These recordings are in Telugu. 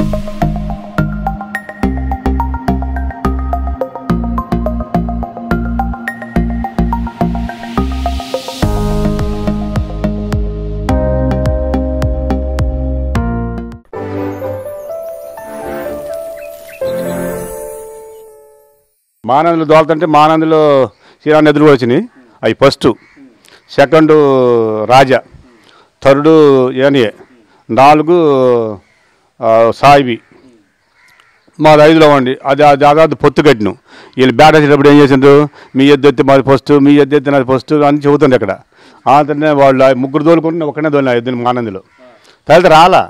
మానందులు దోలుతుంటే మానందులో శ్రీరామ్ ఎదురు కూడా వచ్చినాయి అవి ఫస్ట్ సెకండ్ రాజా థర్డ్ ఏనియే నాలుగు ఆ, సాయిబి మాది ఐదులో ఉండి అది అది దాదాపు పొత్తు కట్టిను వీళ్ళు బ్యాట్ వేసేటప్పుడు ఏం చేసిండ్రు మీ ఎద్దు ఎత్తి మాది ఫస్ట్ మీ ఎద్దు ఎత్తి నాది ఫస్ట్ అని చెబుతుంది అక్కడ అంతనే వాళ్ళు ఆ ముగ్గురు తోలుకుంటే ఒకనే తోలిన ఎద్దుని మానందిలో తల్లి రాలా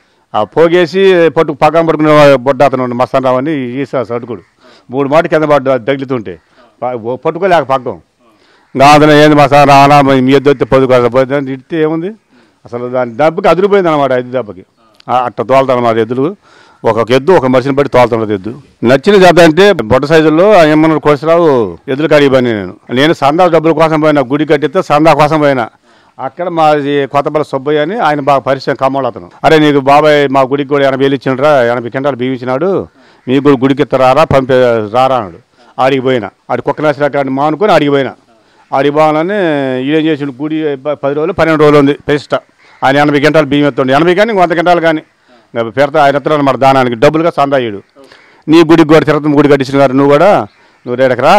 ఆ పోగేసి పట్టు పక్కన పట్టుకునే బొడ్డ అతను మస్తాన్ రావు అని ఈసా సడుకుడు మూడు మాట కింద పడ్డ తగిలితుంటే ప- ఓ పట్టుకోలేక పక్కం ఇంకా అతను ఏంది మస్తాన్ రావాలా మరి మీ ఎద్దు వస్తే పొద్దు కోసం పోతే అని తిడితే ఏముంది అసలు దాని దెబ్బకి అదిరిపోయింది అనమాట ఐదు దెబ్బకి ఆ, అట్ట తోలుతాను అన్నమాట ఎద్దులు ఒక్కొక్క ఎద్దు ఒక మనిషిని బట్టి తోలుతున్నది ఎద్దు నచ్చిన జాత అంటే బొట్ట సైజుల్లో ఏమన్నా కోసరావు ఎద్దులు కాడికి పోయినా నేను నేను సందా డబ్బుల కోసం పోయినా గుడి కట్టితే సందా కోసం పోయినా అక్కడ మా ఈ కొత్తపల్లి సుబ్బయ్య అని ఆయన బాగా పరిచయం కమ్మోళ్ళు అతను అరే నీకు బాబాయ్ మా గుడికి కూడా ఎనభై వేలు ఇచ్చినరా ఎనభై కింటాలు బియ్యం ఇచ్చినాడు మీకు కూడా గుడికి ఇత్త రారా పంపే రారా అన్నాడు ఆడికి పోయినా ఆడి కుక్కనాశన కాడిని మానుకొని ఆడికి పోయినా ఆడికి పోవాలని ఈయన చేసిన గుడి ప- పది రోజులు పన్నెండు రోజులు ఉంది ప్రతిష్ట ఆయన ఎనభై గంటలు బియ్యం ఎత్తుండే ఎనభై కానీ వంద గంటలు కానీ ఇంకా పెడతా ఆయన ఎత్తాడు అనమాట దానానికి డబ్బులుగా సందాయుడు నీ గుడికి కూడా తిరుపతి గుడి కట్టించిన గారు నువ్వు కూడా నువ్వు రేడకరా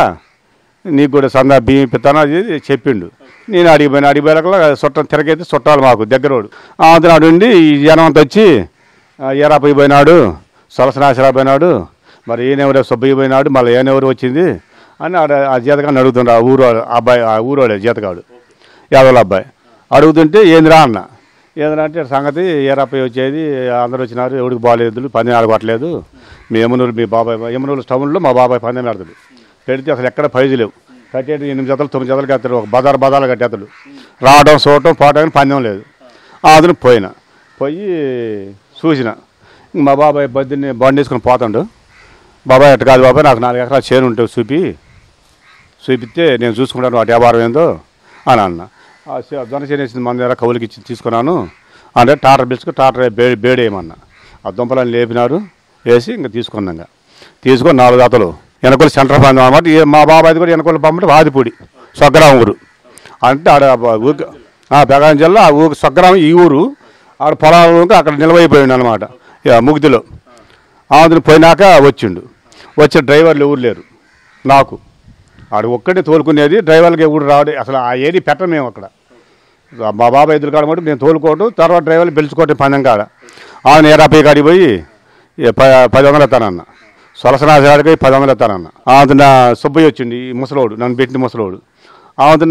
నీకు కూడా సందా బియ్యం ఇప్పిస్తాను అది చెప్పిండు నేను అడిగిపోయినా అడిగిపోయాక చుట్టం తిరగైతే చుట్టాలు మాకు దగ్గరోడు అంతనాడు ఉండి ఈ జనం అంతా వచ్చి ఏరాపై పోయినాడు సొలసనాశరా పోయినాడు మరి ఈయనెవరో సుబ్బయ్య పోయినాడు మళ్ళీ ఈయనెవరు వచ్చింది అని ఆడ ఆ జీతగాడిని అడుగుతుండ ఆ ఊరు ఆ అబ్బాయి ఆ ఊరోడే జీతగాడు యాదవుల అబ్బాయి అడుగుతుంటే ఏందిరా అన్న ఏంద్రా అంటే సంగతి ఏరాపై వచ్చేది అందరూ వచ్చినారు ఎవరికి బాగాలేదు పందెం ఆడగొట్టలేదు మీ యమునూరు మీ బాబాయ్ యమునూరు టౌన్లో మా బాబాయ్ పందెం ఆడుతుంది పెడితే అసలు ఎక్కడ ప్రైజు లేవు కట్టేది ఎనిమిది జతలు తొమ్మిది జతలు కట్టాడు ఒక బజార్ బజార్లు కట్టేతాడు రావడం చూడటం పోవటం పందెం లేదు అతను పోయినా పోయి చూసిన ఇంక మా బాబాయ్ బద్దిని బండి వేసుకొని పోతాడు బాబాయ్ అట్ట కాదు బాబాయ్ నాకు నాలుగు ఎకరాలు చేను ఉంటే చూపి చూపిస్తే నేను చూసుకుంటాను వాటి వ్యాపారం ఏందో అని అన్న ఆ చే- జొన్న చేను వేసింది మన దగ్గర కవులకి ఇచ్చి తీసుకున్నాను అంటే టాటర్ పిలుచుకు టాటర్ బే బేడేయమన్నా ఆ దుంపలను లేపినారు వేసి ఇంకా తీసుకున్నాం ఇంకా తీసుకొని నాలుగు జాతలు వెనకొల్లు సెంటర్ పందం అనమాట ఈ మా బాబాయ్ది కూడా వెనకొల్లు పంపటి వాదిపూడి స్వగ్రామం ఊరు అంటే ఆడ ఊరికి బెగాం జిల్లా ఆ ఊరు స్వగ్రామం ఈ ఊరు ఆడ పొలాలు అక్కడ నిలవైపోయిండు అనమాట ముగ్గుదిలో ఆంధ్ర పోయినాక వచ్చిండు వచ్చే డ్రైవర్లు ఎవరు లేరు నాకు ఆడు ఒక్కడే తోలుకునేది డ్రైవర్లకి ఎవరు రావడం అసలు ఆ ఏది పెట్టం మేము అక్కడ మా బాబాయ్ ఎదురు కాడ మటు నేను తోలుకోవడం తర్వాత డ్రైవర్లు పిలుచుకోవటం పందెం కాడ ఆయన ఏరాపై కాడికి పోయి ఏ ప- పది వందలు ఎత్తానన్న సొలసనాశాడికి పది వందలు ఎత్తానన్న ఆందున సుబ్బయ్య వచ్చిండు ఈ ముసలోడు నన్ను పెట్టిన ముసలోడు ఆందున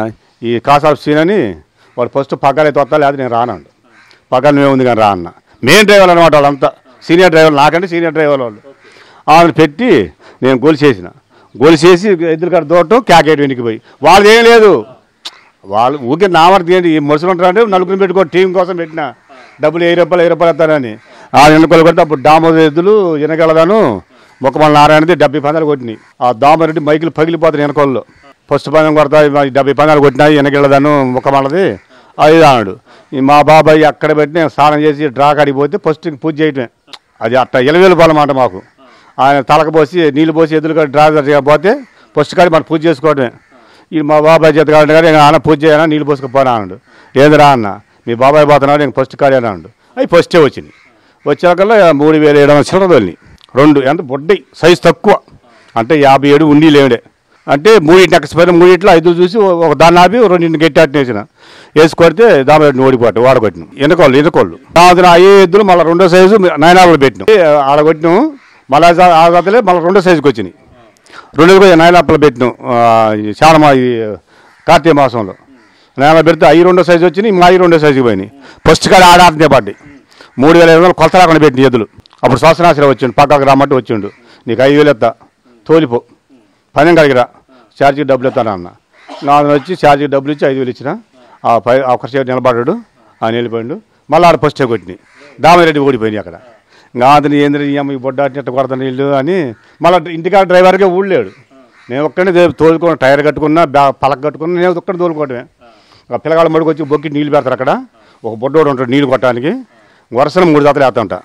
ఈ కాసాఫ్ సీన్ అని వాడు ఫస్ట్ పగ్గాలైతే వస్తా లేదా నేను రానండు పక్కన ఉంది కానీ రా అన్న మెయిన్ డ్రైవర్లు అనమాట వాళ్ళంతా సీనియర్ డ్రైవర్ నాకంటే సీనియర్ డ్రైవర్ వాళ్ళు ఆమెను పెట్టి నేను గోల్ చేసిన గోల్ చేసి ఎద్దులు కాడ దూడటం క్యాకెట్ వెనక్కి పోయి వాళ్ళది ఏం లేదు వాళ్ళు ఊరికే నా వరకు ఏంటి ఈ మనుషులు ఉంటారంటే నలుగురిని పెట్టుకో టీం కోసం పెట్టిన డబ్బులు వెయ్యి రూపాయలు వెయ్యి రూపాయలు ఎత్తారని ఆ ఎన్నికలు కొట్టి అప్పుడు దామోదర ఎద్దులు వెనకలదాను మొక్కమల్ల నారాయణది డెబ్బై పందాలు కొట్టినాయి ఆ దామరెడ్డి మైకులు పగిలిపోతాయి వెనకల్లో ఫస్ట్ పందెం కొడతాయి మా డెబ్బై పందాలు కొట్టినాయి వెనకెళ్ళదాను ముఖమల్లది అది అన్నాడు ఈ మా బాబాయ్ అక్కడ పెట్టి నేను స్నానం చేసి డ్రా కాడికి పోతే ఫస్ట్ పూజ చేయటమే అది అట్ట ఎలవేలు పాలమాట మాకు ఆయన తలకు పోసి నీళ్ళు పోసి ఎదురు కాడ డ్రా జరిగా పోతే ఫస్ట్ కాడి మనం పూజ చేసుకోవడమే ఈ మా బాబాయ్ చేత కాడు కానీ నేను ఆన పూజ చేయనా నీళ్ళు పోసుకుపోనా అన్నాడు ఏందిరా అన్న మీ బాబాయ్ పోతున్నాడు నేను ఫస్ట్ కాడి అన్నాడు అవి ఫస్టే వచ్చింది వచ్చాకల్లా మూడు వేల ఏడు వందల చిల్లర తోలిని రెండు ఎంత బొడ్డయి సైజు తక్కువ అంటే యాభై ఏడు ఉండి లేవుడే అంటే మూడింటి ఎక్స్పైర్ మూడింట్లో ఐదు చూసి ఒక దాన్ని ఆపి రెండింటిని గట్టి అట్టు వేసిన వేసి కొడితే దాని ఓడిపోట్టు వాడగొట్టిన ఎనకోళ్ళు ఎనకోళ్ళు దాని అయ్యే ఎద్దులు మళ్ళీ రెండో సైజు నయనాలు పెట్టినాం ఆడగొట్టినాం మళ్ళీ ఆ జాతలే మళ్ళీ రెండో సైజుకి వచ్చినాయి రెండు కూడా నయనాపలు పెట్టినాం ఆ, ఈ శానమా ఈ కార్తీక మాసంలో నయనాలు పెడితే అవి రెండో సైజు వచ్చినాయి మా అవి రెండో సైజుకి పోయినాయి ఫస్ట్ కాడ ఆడ ఆటనే పడ్డాయి మూడు వేల ఐదు వందలు కొలత రాకుండా పెట్టిన ఎద్దులు అప్పుడు శ్వాసనాశనం వచ్చిండు పక్కకు రమ్మంటే వచ్చిండు నీకు ఐదు వేలు ఎత్తా తోలిపో పని కడిగిరా ఛార్జీకి డబ్బులు ఇస్తాను అన్న నాన్న వచ్చి ఛార్జీకి డబ్బులు ఇచ్చి ఐదు వేలు ఇచ్చిన ఆ పై ఒక సైడ్ నిలబడ్డాడు ఆయన వెళ్ళిపోయాడు మళ్ళీ ఆడ ఫస్టే కొట్టినాయి దామిరెడ్డి ఓడిపోయినాయి అక్కడ ఇంకా అతను ఏంద్ర ఈ అమ్మ ఈ బొడ్డాటి ఎట్ట కొడతాను వీళ్ళు అని మళ్ళీ ఇంటికాడ డ్రైవర్కే ఊళ్ళాడు నేను ఒక్కడే తోలుకో టైర్ కట్టుకున్నా బ్యా పలక కట్టుకున్నా నేను ఒక్కడే తోలుకోవటమే ఆ పిల్లగాళ్ళ మడుకు వచ్చి బొక్కి నీళ్ళు పెడతారు అక్కడ ఒక బొడ్డోడు ఉంటాడు నీళ్ళు కొట్టడానికి వరుసన మూడు జాతలు వేస్తుంటా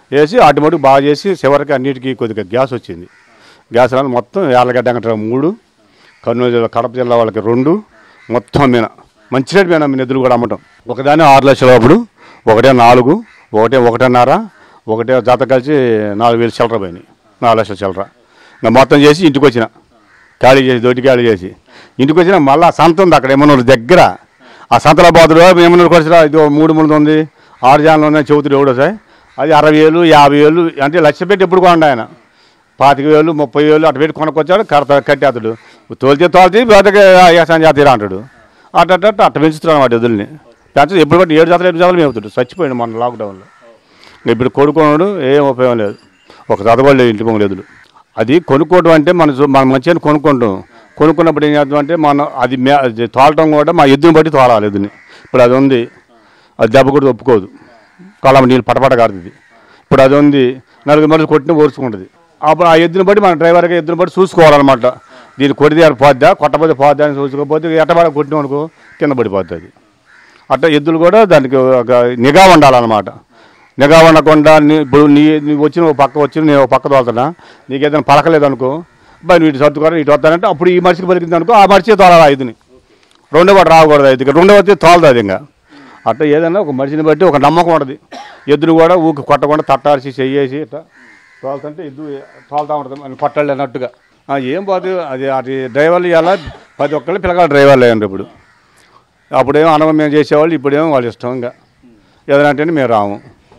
వేసి ఆటోమేటిక్ బాగా చేసి చివరికి అన్నిటికీ కొద్దిగా గ్యాస్ వచ్చింది గ్యాస్ రాని మొత్తం యాలగడ్డ అంటారు మూడు కర్నూలు జిల్లా కడప జిల్లా వాళ్ళకి రెండు మొత్తం మీద మంచి రేటు మీద మీ నిధులు కూడా అమ్మటం ఒకదాని ఆరు లక్షల అప్పుడు ఒకటే నాలుగు ఒకటే ఒకటిన్నర ఒకటే జత కలిసి నాలుగు వేలు చిల్లర పోయినాయి నాలుగు లక్షల చిల్లర ఇంకా మొత్తం చేసి ఇంటికి వచ్చిన ఖాళీ చేసి దొడ్డి ఖాళీ చేసి ఇంటికి వచ్చిన మళ్ళీ సంత ఉంది అక్కడ ఏమన్నూరు దగ్గర ఆ సంతలో పోతుడు ఏమన్నూరు కొలిసిరా ఇది ఓ మూడు మూడు ఉంది ఆరు జాన్లు ఉన్నాయి చెబుతుడు ఎవడో సార్ అది అరవై వేలు యాభై వేలు అంటే లక్ష పెట్టి ఎప్పుడు కొండ ఆయన పాతిక వేలు ముప్పై వేలు అటు పెట్టి కొనుక్కొచ్చాడు కడత కట్టేస్తాడు తోలితే తోలితే బతక వ్యవసాయం చేతీరా అంటాడు అట్ట అట్ట అట్ట అట్ట పెంచుతున్నాడు వాటి ఎదుల్ని పెంచదు ఎప్పుడు బట్టి ఏడు జాతలు ఏడు జాతలు మేపుతాడు చచ్చిపోయాడు మన లాక్డౌన్లో ఇప్పుడు కొనుక్కోడు ఏం ఉపయోగం లేదు ఒక చదవలేదు లేదు ఇంటి పొంగలు ఎదులు అది కొనుక్కోవడం అంటే మన జో- మన మంచిగా కొనుక్కుంటాం కొనుక్కున్నప్పుడు ఏం చేద్దాం అంటే మనం అది మే అది తోలటం కూడా మా ఎద్దుని బట్టి తోలాలి ఎద్దుని ఇప్పుడు అది ఉంది అది దెబ్బ కూడా ఒప్పుకోదు కాలం నీళ్ళు పటపట కారుతుంది ఇప్పుడు అది ఉంది నలుగురు మనుషులు కొట్టిన ఓర్చుకుంటుంది అప్పుడు ఆ ఎద్దుని బట్టి మన డ్రైవర్కి ఎద్దుని బట్టి చూసుకోవాలన్నమాట దీన్ని కొడితే అది పోద్దా కొట్టపోతే పోద్దా అని చూసుకోకపోతే ఎట్టబడ కొట్టిన అనుకో కింద పడిపోద్ది అది అట్లా ఎద్దులు కూడా దానికి ఒక నిఘా ఉండాలన్నమాట నిఘా ఉండకుండా నీ- ఇప్పుడు నీ నీకు వచ్చిన ఒక పక్క వచ్చి నేను ఒక పక్క తోలుతున్నా నీకు ఏదైనా పలకలేదు అనుకో బై నువ్వు ఇటు సర్దుకోవాలి ఇటు వస్తానంటే అప్పుడు ఈ మనిషికి పలికింది అనుకో ఆ మనిషి తోలాలి ఐదుని రెండో వాడు రాకూడదు ఐదుకి రెండో వచ్చి తోలదు అది ఇంకా అట్లా ఏదైనా ఒక మనిషిని బట్టి ఒక నమ్మకం ఉంటుంది ఎద్దును కూడా ఊకి కొట్టకుండా తట్టాల్సి చెయ్యేసి ఇట్లా తోలుతుంటే ఎద్దు తోలుతా ఉంటుంది అని కొట్టాలి అన్నట్టుగా ఆ, ఏం పోదు అది అది డ్రైవర్లు ఇవాళ ప్రతి ఒక్కళ్ళు పిల్లగాడు డ్రైవర్లు అయ్యండి ఇప్పుడు అప్పుడేమో అనవం మేము చేసేవాళ్ళు ఇప్పుడేమో వాళ్ళ ఇష్టం ఇంకా ఏదైనా అంటే మేము రాము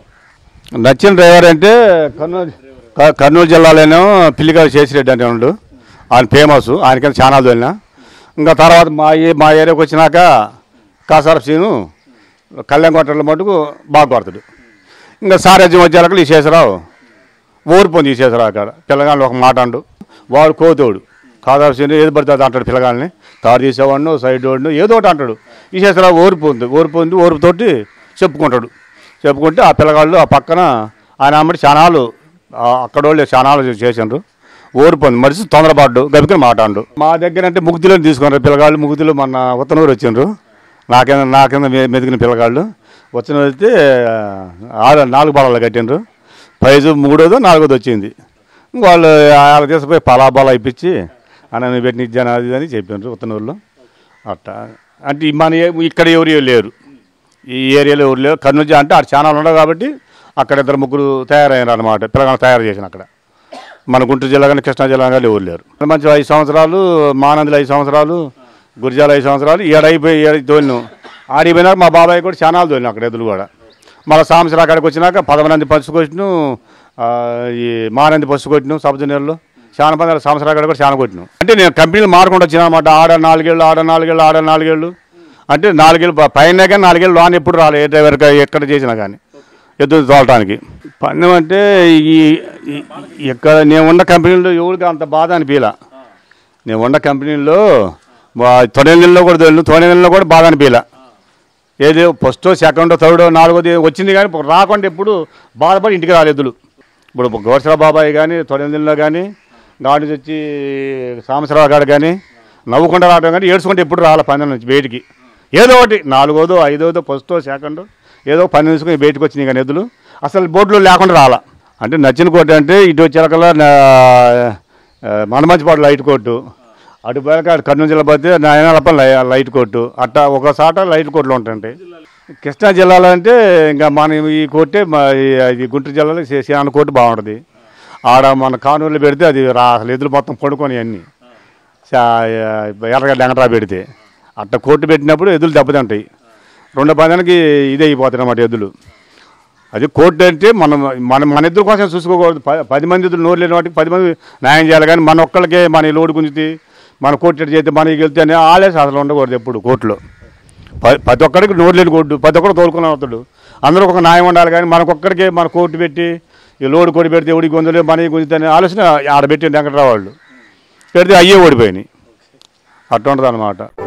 నచ్చిన డ్రైవర్ అంటే కర్నూలు క- కర్నూలు జిల్లాలోనేమో పిల్లిగారు చేసిరెడ్డి అంటే ఉండు ఆయన ఫేమస్ ఆయన కింద చాలా వెళ్ళిన ఇంకా తర్వాత మా ఏ- మా ఏరియాకి వచ్చినాక కాసార సీను కళ్యాణ్ కొట్టల మటుకు బాగా కొడతాడు ఇంకా సారాజ్యం వచ్చేలకు ఈ శేషరావు ఓడిపోయింది ఈ శేషరావు అక్కడ పిల్లగాళ్ళు ఒక మాట అండు వాడు కోతోడు కాదారు సీను ఏది పడితే అది అంటాడు పిల్లగాళ్ళని తాడు తీసేవాడిను సైడ్ వాడిను ఏదో ఒకటి అంటాడు ఈ శేషరావు ఓడిపోయింది ఓడిపోయింది ఓడిపోతోటి చెప్పుకుంటాడు చెప్పుకుంటే ఆ పిల్లగాళ్ళు ఆ పక్కన ఆయన అమ్మడి చానాలు అక్కడ వాళ్ళు చానాలు చేసిండ్రు ఓడిపోయింది మనిషి తొందరపాటు గబికని మాట్లాడు మా దగ్గర అంటే ముగ్గులో తీసుకున్నారు పిల్లగాళ్ళు ముగ్గులో మన ఉత్తనూరు వచ్చిండ్రు నాకేంద నాకేంద మె- మెదిగిన పిల్లగాళ్ళు వచ్చిన అయితే ఆరు నాలుగు బాలాలు కట్టిండ్రు ప్రైజు మూడోదో నాలుగోది వచ్చింది వాళ్ళు వాళ్ళకి తీసుకుపోయి పలాబాలా ఇప్పించి అన్న పెట్టిన ఇచ్చాను అది ఇది అని చెప్పిండ్రు ఉత్తనూరులో అట్టా అంటే ఈ మన ఏ- ఇక్కడ ఎవరు లేరు ఈ ఏరియాలో ఎవరు లేరు కర్నూలు జి- అంటే ఆడ ఛానల్ ఉండవు కాబట్టి అక్కడ ఇద్దరు ముగ్గురు తయారయ్యారు అనమాట పిల్లగాళ్ళు తయారు చేసిన అక్కడ మన గుంటూరు జిల్లా కానీ కృష్ణా జిల్లా కానీ ఎవరు లేరు మంచి ఐదు సంవత్సరాలు మానందులు ఐదు సంవత్సరాలు గురిజాల ఐదు సంవత్సరాలు ఏడైపోయి ఏడు తోలిను ఆడిపోయినాక మా బాబాయ్ కూడా ఛానల్ తోలిన అక్కడ ఎదురు కూడా మళ్ళీ సాంసరా అక్కడికి వచ్చినాక పదమంది పసుపు కొట్టిను ఆ, ఈ మానంది పసుపు కొట్టిను సబ్ జూనియర్లో చాలా మంది సంవత్సరాల కాడ కూడా చాలా కొట్టిను అంటే నేను కంపెనీలు మారకుండా వచ్చిన అనమాట ఆడ నాలుగేళ్ళు ఆడ నాలుగేళ్ళు ఆడ నాలుగేళ్ళు అంటే నాలుగేళ్ళు ప- పైన కానీ నాలుగేళ్ళు లోన్ ఎప్పుడు రాలేదు ఏ డ్రైవర్ ఎక్కడ చేసినా కానీ ఎద్దు తోలటానికి పందెం అంటే ఈ ఈ- ఇక్కడ నేను ఉన్న కంపెనీలో ఎవరికి అంత బాధ అనిపించలే నేను ఉన్న కంపెనీలో తొలి నెలలో కూడా తొలి తొలి నెలలో కూడా బాధ అనిపించలే ఏది ఫస్ట్ సెకండ్ థర్డ్ నాలుగోది వచ్చింది కానీ రాకుండా ఎప్పుడు బాధపడి ఇంటికి రాలేదు ఇప్పుడు గోసరా బాబాయ్ కానీ తొలిలో కానీ గాడి వచ్చి సాంబశివరావు గారు కానీ నవ్వుకుంటూ రావడం కానీ ఏడ్చుకుంటే ఎప్పుడు రాలే పందెం నుంచి బయటికి ఏదో ఒకటి నాలుగోదో ఐదోదో ఫస్ట్ సెకండ్ ఏదో పని తీసుకుని బయటకు వచ్చినాయి కానీ ఎద్దులు అసలు బోర్డులో లేకుండా రాలా అంటే నచ్చిన కోట అంటే ఇటు వచ్చేకల్లా మనమంచిపాడు లైట్ కోర్టు అటు పోయాక అటు కర్నూలు జిల్లా పోతే నాయనలప లైట్ కోర్టు అట్టా ఒక సాట లైట్ కోర్టులు ఉంటాయి కృష్ణా జిల్లాలో అంటే ఇంకా మన ఈ కోర్టే మా ఈ- ఇది గుంటూరు జిల్లాలో శ్రీనాన్న కోర్టు బాగుంటుంది ఆడ మన కానూరులో పెడితే అది రా అసలు ఎదురు మొత్తం పడుకొని అన్నీ ఎర్రగడ్డ వెంకటరా పెడితే అట్ట కోర్టు పెట్టినప్పుడు ఎదురు దెబ్బతింటాయి రెండో పదానికి ఇదే అయిపోతాయి అన్నమాట ఎద్దులు అది కోర్టు అంటే మనం మన మన ఇద్దరు కోసం చూసుకోకూడదు ప- పది మంది ఇద్దరు నోరు లేని వాటికి పది మంది న్యాయం చేయాలి కానీ మన ఒక్కళ్ళకే మన లోడు గుంజితే మన కోర్టు ఎటు చేస్తే మనకి వెళ్తే అని ఆలేసి అసలు ఉండకూడదు ఎప్పుడు కోర్టులో ప- ప్రతి ఒక్కడికి నోరు లేని కోర్టు ప్రతి ఒక్కరు తోలుకున్న అవుతాడు అందరూ ఒక న్యాయం ఉండాలి కానీ మనకొక్కడికే మన కోర్టు పెట్టి ఈ లోడు కొడి పెడితే ఎవడికి గొంతులే మనకి గుంజితే అనే ఆలోచన ఆడ పెట్టి వెంకటరావు వాళ్ళు పెడితే అయ్యే ఓడిపోయినాయి అట్లా ఉంటుంది అనమాట